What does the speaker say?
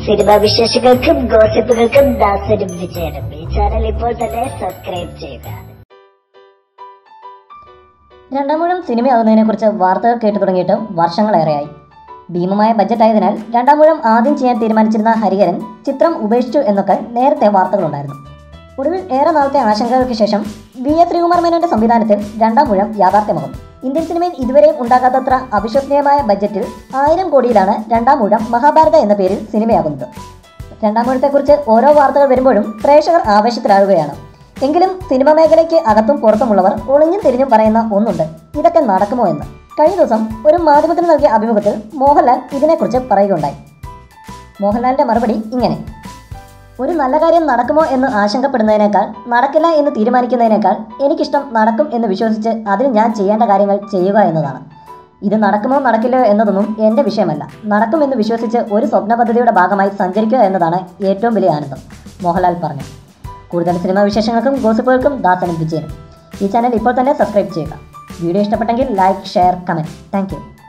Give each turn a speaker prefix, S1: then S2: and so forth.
S1: cinema വിശേഷങ്ങൾക്കും ഗോസിപ്പുകൾക്കും ദാസനും വിജയനും ഈ channel ഇപ്പോൾ തന്നെ സബ്സ്ക്രൈബ് ചെയ്യുക
S2: രണ്ടാമൂഴം സിനിമയാകുന്നതിനെക്കുറിച്ച് വാർത്തകൾ കേട്ടു തുടങ്ങിയിട്ട് വർഷങ്ങളേറെയായി ഭീമമായ ബജറ്റായതിനാൽ രണ്ടാമൂഴം ആദ്യം ചെയ്യാൻ തീരുമാനിച്ചിരുന്ന ഹരിഹരൻ ചിത്രം ഉപേക്ഷിച്ചു എന്നൊക്കെ നേരത്തെ വാർത്തകളുണ്ടായിരുന്നു ഒടുവിൽ ഏറെ നാളത്തെ ആശങ്കകൾക്ക് ശേഷം വി എസ് ശ്രീകുമാർ മേനോന്റെ സംവിധാനത്തിൽ രണ്ടാം മുഴം യാഥാർത്ഥ്യമാകും ഇന്ത്യൻ സിനിമയിൽ ഇതുവരെയും ഉണ്ടാകാത്തത്ര അവിശ്വസനീയമായ ബജറ്റിൽ ആയിരം കോടിയിലാണ് രണ്ടാം മുഴം മഹാഭാരത എന്ന പേരിൽ സിനിമയാകുന്നത് രണ്ടാം മുഴത്തെക്കുറിച്ച് ഓരോ വാർത്തകൾ വരുമ്പോഴും പ്രേക്ഷകർ ആവേശത്തിലാകുകയാണ് എങ്കിലും സിനിമ മേഖലയ്ക്ക് അകത്തും പുറത്തുമുള്ളവർ ഒളിഞ്ഞും തിരിഞ്ഞും പറയുന്ന ഒന്നുണ്ട് ഇതൊക്കെ നടക്കുമോ എന്ന് കഴിഞ്ഞ ദിവസം ഒരു മാധ്യമത്തിന് നൽകിയ അഭിമുഖത്തിൽ മോഹൻലാൽ ഇതിനെക്കുറിച്ച് പറയുകയുണ്ടായി മോഹൻലാലിന്റെ മറുപടി ഇങ്ങനെ ഒരു നല്ല കാര്യം നടക്കുമോ എന്ന് ആശങ്കപ്പെടുന്നതിനേക്കാൾ നടക്കില്ല എന്ന് തീരുമാനിക്കുന്നതിനേക്കാൾ എനിക്കിഷ്ടം നടക്കും എന്ന് വിശ്വസിച്ച് അതിന് ഞാൻ ചെയ്യേണ്ട കാര്യങ്ങൾ ചെയ്യുക എന്നതാണ് ഇത് നടക്കുമോ നടക്കില്ലയോ എന്നതൊന്നും എൻ്റെ വിഷയമല്ല നടക്കുമെന്ന് വിശ്വസിച്ച് ഒരു സ്വപ്ന പദ്ധതിയുടെ ഭാഗമായി സഞ്ചരിക്കുക എന്നതാണ് ഏറ്റവും വലിയ ആനന്ദം മോഹൻലാൽ പറഞ്ഞു കൂടുതൽ സിനിമാ വിശേഷങ്ങൾക്കും ഗോസിപ്പുകൾക്കും ദാസനും വിജയനും ഈ ചാനൽ ഇപ്പോൾ തന്നെ സബ്സ്ക്രൈബ് ചെയ്യുക വീഡിയോ ഇഷ്ടപ്പെട്ടെങ്കിൽ ലൈക്ക് ഷെയർ കമൻറ്റ് താങ്ക്